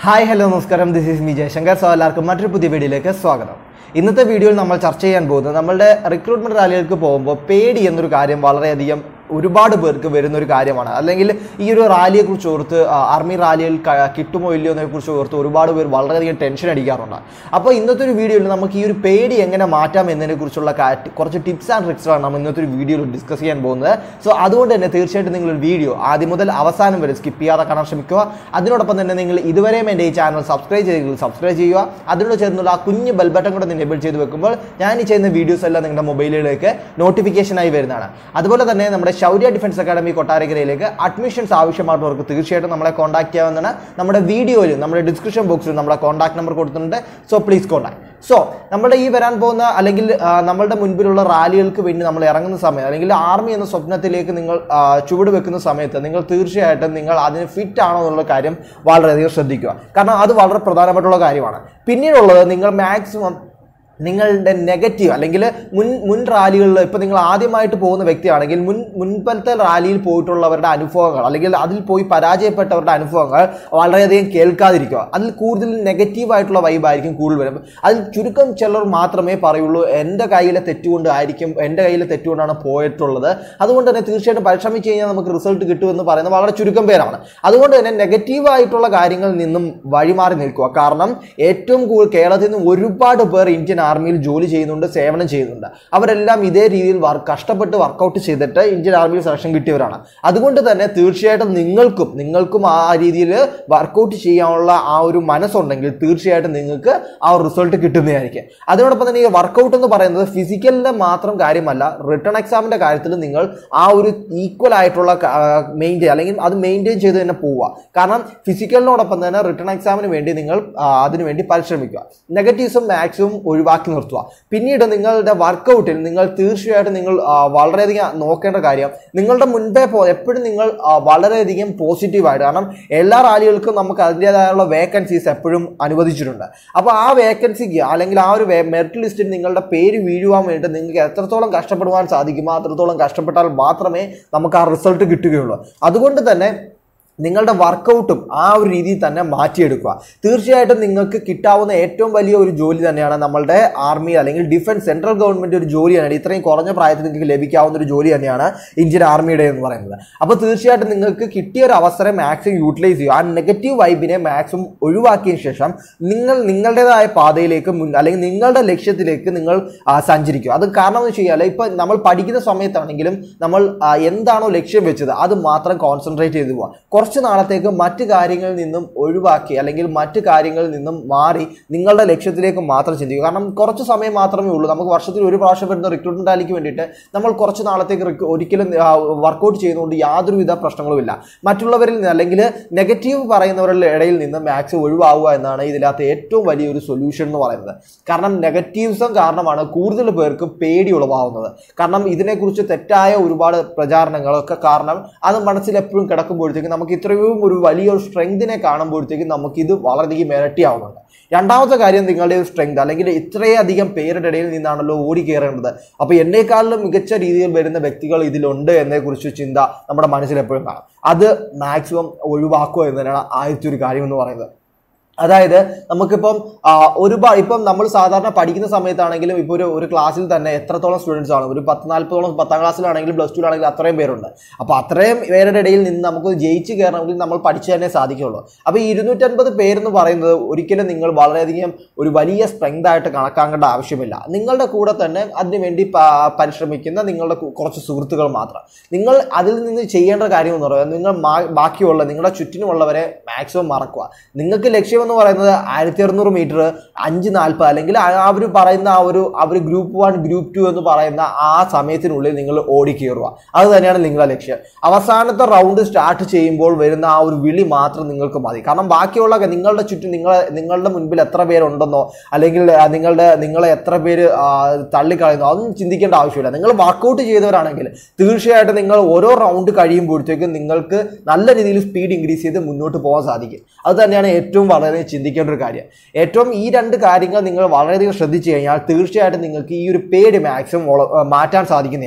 hi hello നമസ്കാരം this is me Jayashankar so എല്ലാവർക്കും മറ്റൊരു പുതിയ വീഡിയോയിലേക്ക് സ്വാഗതം ഇന്നത്തെ വീഡിയോയിൽ നമ്മൾ ചർച്ച ചെയ്യാൻ പോകുന്നത് നമ്മളുടെ റിക്രൂട്ട്മെന്റ് റാലികൾക്ക് പോകുമ്പോൾ പേടി എന്നൊരു കാര്യം വളരെയധികം ഒരുപാട് പേർക്ക് വരുന്ന ഒരു കാര്യമാണ് അല്ലെങ്കിൽ ഈ ഒരു റാലിയെ കുറിച്ച് ഓർത്ത് ആ, ആർമി റാലിയിൽ ക- കിട്ടുമോ ഇല്ലയോ എന്നതിനെ കുറിച്ച് ഓർത്ത് ഒരുപാട് പേർ വളരെയധികം ടെൻഷൻ അടിക്കാറുണ്ട് അപ്പോൾ ഇന്നത്തെ ഒരു വീഡിയോയിൽ നമുക്ക് ഈ ഒരു പേടി എങ്ങനെ മാറ്റാം എന്നതിനെ കുറിച്ചുള്ള കാ- കുറച്ച് ടിപ്സ് ആൻഡ് ട്രിക്സാണ് നമ്മൾ ഇന്നത്തെ ഒരു വീഡിയോയിൽ ഡിസ്കസ് ചെയ്യാൻ പോകുന്നത് സോ അതുകൊണ്ട് തന്നെ തീർച്ചയായിട്ടും നിങ്ങൾ ഒരു വീഡിയോ ആദ്യം മുതൽ അവസാനം വരെ സ്കിപ്പ് ചെയ്യാതെ കാണാൻ ശ്രമിക്കുക അതിനോടൊപ്പം തന്നെ നിങ്ങൾ ഇതുവരെയും എൻ്റെ ഈ ചാനൽ സബ്സ്ക്രൈബ് ചെയ്തെങ്കിൽ സബ്സ്ക്രൈബ് ചെയ്യുക അതിനോട് ചേർന്നുള്ള ആ കുഞ്ഞ് ബെൽ ബട്ടൺ കൂടെ എനേബിൾ ചെയ്ത് വെക്കുമ്പോൾ ഞാൻ ഈ ചെയ്യുന്ന വീഡിയോസ് എല്ലാം നിങ്ങളുടെ മൊബൈലിലേക്ക് നോട്ടിഫിക്കേഷനായി വരുന്നതാണ് അതുപോലെ തന്നെ നമ്മുടെ ശൗര്യ ഡിഫൻസ് അക്കാഡമി കൊട്ടാരക്കരയിലേക്ക് അഡ്മിഷൻസ് ആവശ്യമായിട്ടുള്ളവർക്ക് തീർച്ചയായിട്ടും നമ്മളെ കോൺടാക്ട് ചെയ്യാവുന്നതാണ് നമ്മുടെ വീഡിയോയിൽ നമ്മുടെ ഡിസ്ക്രിപ്ഷൻ ബോക്സിൽ നമ്മുടെ കോൺടാക്ട് നമ്പർ കൊടുത്തിട്ടുണ്ട് സോ പ്ലീസ് കോൺടാക്ട് സോ നമ്മുടെ ഈ വരാൻ പോകുന്ന അല്ലെങ്കിൽ ആ, നമ്മളുടെ മുൻപിലുള്ള റാലികൾക്ക് വേണ്ടി നമ്മൾ ഇറങ്ങുന്ന സമയം അല്ലെങ്കിൽ ആർമി എന്ന സ്വപ്നത്തിലേക്ക് നിങ്ങൾ ആ, ചുവട് വെക്കുന്ന സമയത്ത് നിങ്ങൾ തീർച്ചയായിട്ടും നിങ്ങൾ അതിന് ഫിറ്റ് ആണോ എന്നുള്ള കാര്യം വളരെയധികം ശ്രദ്ധിക്കുക കാരണം അത് വളരെ പ്രധാനപ്പെട്ടുള്ള കാര്യമാണ് പിന്നീടുള്ളത് നിങ്ങൾ മാക്സിമം നിങ്ങളുടെ നെഗറ്റീവ് അല്ലെങ്കിൽ മുൻ മുൻ റാലികളിൽ ഇപ്പം നിങ്ങൾ ആദ്യമായിട്ട് പോകുന്ന വ്യക്തിയാണെങ്കിൽ മുൻ മുൻപത്തെ റാലിയിൽ പോയിട്ടുള്ളവരുടെ അനുഭവങ്ങൾ അല്ലെങ്കിൽ അതിൽ പോയി പരാജയപ്പെട്ടവരുടെ അനുഭവങ്ങൾ വളരെയധികം കേൾക്കാതിരിക്കുക അതിൽ കൂടുതൽ നെഗറ്റീവ് ആയിട്ടുള്ള വൈബായിരിക്കും കൂടുതൽ വരും അതിൽ ചുരുക്കം ചിലർ മാത്രമേ പറയുള്ളൂ എൻ്റെ കയ്യിലെ തെറ്റുകൊണ്ട് ആയിരിക്കും എൻ്റെ കയ്യിലെ തെറ്റുകൊണ്ടാണ് പോയിട്ടുള്ളത് അതുകൊണ്ട് തന്നെ തീർച്ചയായിട്ടും പരിശ്രമിച്ച് കഴിഞ്ഞാൽ നമുക്ക് റിസൾട്ട് കിട്ടുമെന്ന് പറയുന്നത് വളരെ ചുരുക്കം പേരാണ് അതുകൊണ്ട് തന്നെ നെഗറ്റീവ് ആയിട്ടുള്ള കാര്യങ്ങളിൽ നിന്നും വഴിമാറി നിൽക്കുക കാരണം ഏറ്റവും കൂടുതൽ കേരളത്തിൽ നിന്ന് ഒരുപാട് പേർ ഇന്ത്യൻ ആർമിയിൽ ജോലി ചെയ്യുന്നുണ്ട് സേവനം ചെയ്യുന്നുണ്ട് അവരെല്ലാം ഇതേ രീതിയിൽ വർക്ക് കഷ്ടപ്പെട്ട് വർക്കൗട്ട് ചെയ്തിട്ട് ഇന്ത്യൻ ആർമിയിൽ സെലക്ഷൻ കിട്ടിയവരാണ് അതുകൊണ്ട് തന്നെ തീർച്ചയായിട്ടും നിങ്ങൾക്കും നിങ്ങൾക്കും ആ രീതിയിൽ വർക്കൗട്ട് ചെയ്യാനുള്ള ആ ഒരു മനസ്സുണ്ടെങ്കിൽ തീർച്ചയായിട്ടും നിങ്ങൾക്ക് ആ ഒരു റിസൾട്ട് കിട്ടുന്നതായിരിക്കും അതിനോടൊപ്പം തന്നെ ഈ വർക്കൗട്ട് എന്ന് പറയുന്നത് ഫിസിക്കലിന്റെ മാത്രം കാര്യമല്ല റിട്ടേൺ എക്സാമിന്റെ കാര്യത്തിൽ നിങ്ങൾ ആ ഒരു ഈക്വൽ ആയിട്ടുള്ള മെയിൻറ്റെയിൻ അല്ലെങ്കിൽ അത് മെയിൻറ്റെയിൻ ചെയ്ത് തന്നെ പോവുക കാരണം ഫിസിക്കലിനോടൊപ്പം തന്നെ റിട്ടേൺ എക്സാമിന് വേണ്ടി നിങ്ങൾ ആ, അതിനു വേണ്ടി പരിശ്രമിക്കുക നെഗറ്റീവ്സും മാക്സിമം ഒഴിവാക്കി നിർത്തുക പിന്നീട് നിങ്ങളുടെ വർക്കൗട്ടിൽ നിങ്ങൾ തീർച്ചയായിട്ടും നിങ്ങൾ ആ, വളരെയധികം നോക്കേണ്ട കാര്യം നിങ്ങളുടെ മുൻപേ പോ എപ്പോഴും നിങ്ങൾ ആ, വളരെയധികം പോസിറ്റീവായിട്ട് കാരണം എല്ലാ റാലികൾക്കും നമുക്ക് അതിൻ്റെതായുള്ള വേക്കൻസീസ് എപ്പോഴും അനുവദിച്ചിട്ടുണ്ട് അപ്പോൾ ആ വേക്കൻസിക്ക് അല്ലെങ്കിൽ ആ ഒരു മെറിറ്റ് ലിസ്റ്റിൽ നിങ്ങളുടെ പേര് വീഴുവാൻ വേണ്ടി നിങ്ങൾക്ക് എത്രത്തോളം കഷ്ടപ്പെടുവാൻ സാധിക്കുമോ അത്രത്തോളം കഷ്ടപ്പെട്ടാൽ മാത്രമേ നമുക്ക് ആ റിസൾട്ട് കിട്ടുകയുള്ളൂ അതുകൊണ്ട് തന്നെ നിങ്ങളുടെ വർക്കൗട്ടും ആ ഒരു രീതിയിൽ തന്നെ മാറ്റിയെടുക്കുക തീർച്ചയായിട്ടും നിങ്ങൾക്ക് കിട്ടാവുന്ന ഏറ്റവും വലിയ ഒരു ജോലി തന്നെയാണ് നമ്മളുടെ ആർമി അല്ലെങ്കിൽ ഡിഫൻസ് സെൻട്രൽ ഗവൺമെന്റ് ഒരു ജോലിയാണ് ഇത്രയും കുറഞ്ഞ പ്രായത്തിൽ നിങ്ങൾക്ക് ലഭിക്കാവുന്ന ഒരു ജോലി തന്നെയാണ് ഇന്ത്യൻ ആർമിയുടെ എന്ന് പറയുന്നത് അപ്പോൾ തീർച്ചയായിട്ടും നിങ്ങൾക്ക് കിട്ടിയ ഒരു അവസരം മാക്സിമം യൂട്ടിലൈസ് ചെയ്യുക ആ നെഗറ്റീവ് വൈബിനെ മാക്സിമം ഒഴിവാക്കിയതിന് ശേഷം നിങ്ങൾ നിങ്ങളുടേതായ പാതയിലേക്ക് മുൻ അല്ലെങ്കിൽ നിങ്ങളുടെ ലക്ഷ്യത്തിലേക്ക് നിങ്ങൾ ആ, സഞ്ചരിക്കുക അത് കാരണം എന്ന് വെച്ച് കഴിഞ്ഞാൽ ഇപ്പം നമ്മൾ പഠിക്കുന്ന സമയത്താണെങ്കിലും നമ്മൾ ആ, എന്താണോ ലക്ഷ്യം വെച്ചത് അത് മാത്രം കോൺസെൻട്രേറ്റ് ചെയ്തു പോവുക കുറച്ച് നാളത്തേക്ക് മറ്റ് കാര്യങ്ങളിൽ നിന്നും ഒഴിവാക്കി അല്ലെങ്കിൽ മറ്റ് കാര്യങ്ങളിൽ നിന്നും മാറി നിങ്ങളുടെ ലക്ഷ്യത്തിലേക്ക് മാത്രം ചിന്തിക്കുക കാരണം കുറച്ച് സമയം മാത്രമേ ഉള്ളൂ നമുക്ക് വർഷത്തിൽ ഒരു പ്രാവശ്യം വരുന്ന റിക്രൂട്ട്മെന്റ് റാലിക്ക് വേണ്ടിയിട്ട് നമ്മൾ കുറച്ച് നാളത്തേക്ക് റിക്രൂ- ഒരിക്കലും വർക്കൗട്ട് ചെയ്യുന്നതുകൊണ്ട് യാതൊരുവിധ പ്രശ്നങ്ങളുമില്ല മറ്റുള്ളവരിൽ നിന്ന് അല്ലെങ്കിൽ നെഗറ്റീവ് പറയുന്നവരുടെ ഇടയിൽ നിന്ന് മാക്സ് ഒഴിവാവുക എന്നാണ് ഇതിനകത്ത് ഏറ്റവും വലിയൊരു സൊല്യൂഷൻ എന്ന് പറയുന്നത് കാരണം നെഗറ്റീവ്സും കാരണമാണ് കൂടുതൽ പേർക്ക് പേടി ഉളവാകുന്നത് കാരണം ഇതിനെക്കുറിച്ച് തെറ്റായ ഒരുപാട് പ്രചാരണങ്ങളൊക്കെ കാരണം അത് മനസ്സിൽ എപ്പോഴും കിടക്കുമ്പോഴത്തേക്കും നമുക്ക് ഇത്രയും ഒരു വലിയൊരു സ്ട്രെങ്തിനെ കാണുമ്പോഴത്തേക്കും നമുക്കിത് വളരെയധികം ഇരട്ടിയാവുന്നുണ്ട് രണ്ടാമത്തെ കാര്യം നിങ്ങളുടെ ഒരു സ്ട്രെങ്ത് അല്ലെങ്കിൽ ഇത്രയധികം പേരുടെ ഇടയിൽ നിന്നാണല്ലോ ഓടി കയറേണ്ടത് അപ്പോൾ എന്നേക്കാളിലും മികച്ച രീതിയിൽ വരുന്ന വ്യക്തികൾ ഇതിലുണ്ട് എന്നതിനെക്കുറിച്ച് ചിന്ത നമ്മുടെ മനസ്സിൽ എപ്പോഴും കാണും അത് മാക്സിമം ഒഴിവാക്കുക എന്ന് തന്നെയാണ് ആദ്യത്തെ ഒരു കാര്യം എന്ന് പറയുന്നത് അതായത് നമുക്കിപ്പം ആ, ഒരുപാട് ഇപ്പം നമ്മൾ സാധാരണ പഠിക്കുന്ന സമയത്താണെങ്കിലും ഇപ്പോൾ ഒരു ഒരു ക്ലാസ്സിൽ തന്നെ എത്രത്തോളം സ്റ്റുഡൻസ് ആണ് ഒരു പത്ത് നാൽപ്പതോളം പത്താം ക്ലാസ്സിലാണെങ്കിലും പ്ലസ് ടുവിലാണെങ്കിലും അത്രയും പേരുണ്ട് അപ്പോൾ അത്രയും പേരുടെ ഇടയിൽ നിന്ന് നമുക്ക് ജയിച്ച് കയറണമെങ്കിൽ നമ്മൾ പഠിച്ചു തന്നെ സാധിക്കുള്ളൂ അപ്പോൾ ഈ ഇരുന്നൂറ്റൻപത് പേരെന്ന് പറയുന്നത് ഒരിക്കലും നിങ്ങൾ വളരെയധികം ഒരു വലിയ സ്ട്രെങ്ത് ആയിട്ട് കണക്കാക്കേണ്ട ആവശ്യമില്ല നിങ്ങളുടെ കൂടെ തന്നെ അതിനുവേണ്ടി പ- പരിശ്രമിക്കുന്ന നിങ്ങളുടെ കു- കുറച്ച് സുഹൃത്തുക്കൾ മാത്രം നിങ്ങൾ അതിൽ നിന്ന് ചെയ്യേണ്ട കാര്യം എന്ന് പറയുന്നത് നിങ്ങൾ മാ- ബാക്കിയുള്ള നിങ്ങളുടെ ചുറ്റിനുമുള്ളവരെ മാക്സിമം മറക്കുക നിങ്ങൾക്ക് ലക്ഷ്യം എന്ന് പറയുന്നത് ആയിരത്തി അറുന്നൂറ് മീറ്റർ അഞ്ച് നാൽപ്പത് അല്ലെങ്കിൽ അവർ പറയുന്ന ആ ഒരു അവർ ഗ്രൂപ്പ് വൺ ഗ്രൂപ്പ് ടു എന്ന് പറയുന്ന ആ സമയത്തിനുള്ളിൽ നിങ്ങൾ ഓടിക്കയറുക അത് തന്നെയാണ് നിങ്ങളുടെ ലക്ഷ്യം അവസാനത്തെ റൗണ്ട് സ്റ്റാർട്ട് ചെയ്യുമ്പോൾ വരുന്ന ആ ഒരു വിളി മാത്രം നിങ്ങൾക്ക് മതി കാരണം ബാക്കിയുള്ള നിങ്ങളുടെ ചുറ്റും നിങ്ങളെ നിങ്ങളുടെ മുൻപിൽ എത്ര പേരുണ്ടെന്നോ അല്ലെങ്കിൽ ആ, നിങ്ങളുടെ നിങ്ങളെ എത്ര പേര് ആ, തള്ളിക്കളയുന്നോ അതൊന്നും ചിന്തിക്കേണ്ട ആവശ്യമില്ല നിങ്ങൾ വർക്കൗട്ട് ചെയ്തവരാണെങ്കിൽ തീർച്ചയായിട്ടും നിങ്ങൾ ഓരോ റൗണ്ട് കഴിയുമ്പോഴത്തേക്കും നിങ്ങൾക്ക് നല്ല രീതിയിൽ സ്പീഡ് ഇൻക്രീസ് ചെയ്ത് മുന്നോട്ട് പോകാൻ സാധിക്കും അത് തന്നെയാണ് ഏറ്റവും വളരെ ചിന്തിക്കേണ്ട ഒരു കാര്യം ഏറ്റവും ഈ രണ്ട് കാര്യങ്ങൾ നിങ്ങൾ വളരെയധികം ശ്രദ്ധിച്ചു കഴിഞ്ഞാൽ തീർച്ചയായിട്ടും നിങ്ങൾക്ക് ഈ ഒരു പേടി മാക്സിമം മാറ്റാൻ സാധിക്കുന്നതായിരിക്കും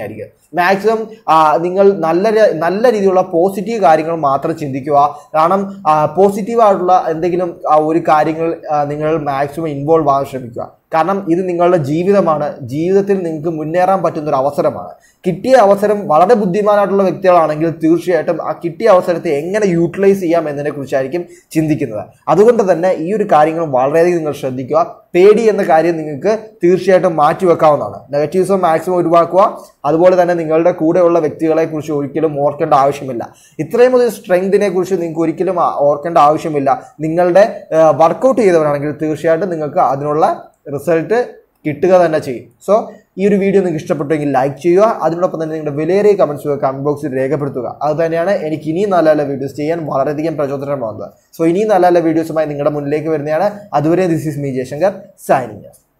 മാക്സിമം നിങ്ങൾ നല്ല ര- നല്ല രീതിയിലുള്ള പോസിറ്റീവ് കാര്യങ്ങൾ മാത്രം ചിന്തിക്കുക കാരണം പോസിറ്റീവ് ആയിട്ടുള്ള എന്തെങ്കിലും ആ, ഒരു കാര്യങ്ങൾ ആ, നിങ്ങൾ മാക്സിമം ഇൻവോൾവ് ആകാൻ ശ്രമിക്കുക കാരണം ഇത് നിങ്ങളുടെ ജീവിതമാണ് ജീവിതത്തിൽ നിങ്ങൾക്ക് മുന്നേറാൻ പറ്റുന്ന ഒരു അവസരമാണ് കിട്ടിയ അവസരം വളരെ ബുദ്ധിമാനായിട്ടുള്ള വ്യക്തികളാണെങ്കിൽ തീർച്ചയായിട്ടും ആ കിട്ടിയ അവസരത്തെ എങ്ങനെ യൂട്ടിലൈസ് ചെയ്യാം എന്നതിനെ കുറിച്ചായിരിക്കും ചിന്തിക്കുന്നത് അതുകൊണ്ട് തന്നെ ഈ ഒരു കാര്യങ്ങൾ വളരെയധികം നിങ്ങൾ ശ്രദ്ധിക്കുക പേടി എന്ന കാര്യം നിങ്ങൾക്ക് തീർച്ചയായിട്ടും മാറ്റിവെക്കാവുന്നതാണ് നെഗറ്റീവ്സ് മാക്സിമം ഒഴിവാക്കുക അതുപോലെ തന്നെ നിങ്ങളുടെ കൂടെയുള്ള വ്യക്തികളെ കുറിച്ച് ഒരിക്കലും ഓർക്കേണ്ട ആവശ്യമില്ല ഇത്രയും ഒരു സ്ട്രെങ്തിനെ കുറിച്ച് നിങ്ങൾക്ക് ഒരിക്കലും ആ- ഓർക്കേണ്ട ആവശ്യമില്ല നിങ്ങളുടെ വർക്കൗട്ട് ചെയ്തവരാണെങ്കിൽ തീർച്ചയായിട്ടും നിങ്ങൾക്ക് അതിനുള്ള റിസൾട്ട് കിട്ടുക തന്നെ ചെയ്യും സോ ഈ ഒരു വീഡിയോ നിങ്ങൾക്ക് ഇഷ്ടപ്പെട്ടെങ്കിൽ ലൈക്ക് ചെയ്യുക അതിനോടൊപ്പം തന്നെ നിങ്ങളുടെ വിലയേറിയ കമൻസ് കമന്റ് ബോക്സിൽ രേഖപ്പെടുത്തുക അത് തന്നെയാണ് എനിക്ക് ഇനിയും നല്ല നല്ല വീഡിയോസ് ചെയ്യാൻ വളരെയധികം പ്രചോദനമാകുന്നത് സോ ഇനിയും നല്ല നല്ല വീഡിയോസുമായി നിങ്ങളുടെ മുന്നിലേക്ക് വരുന്നതാണ് അതുവരെ this is me Jayashankar signing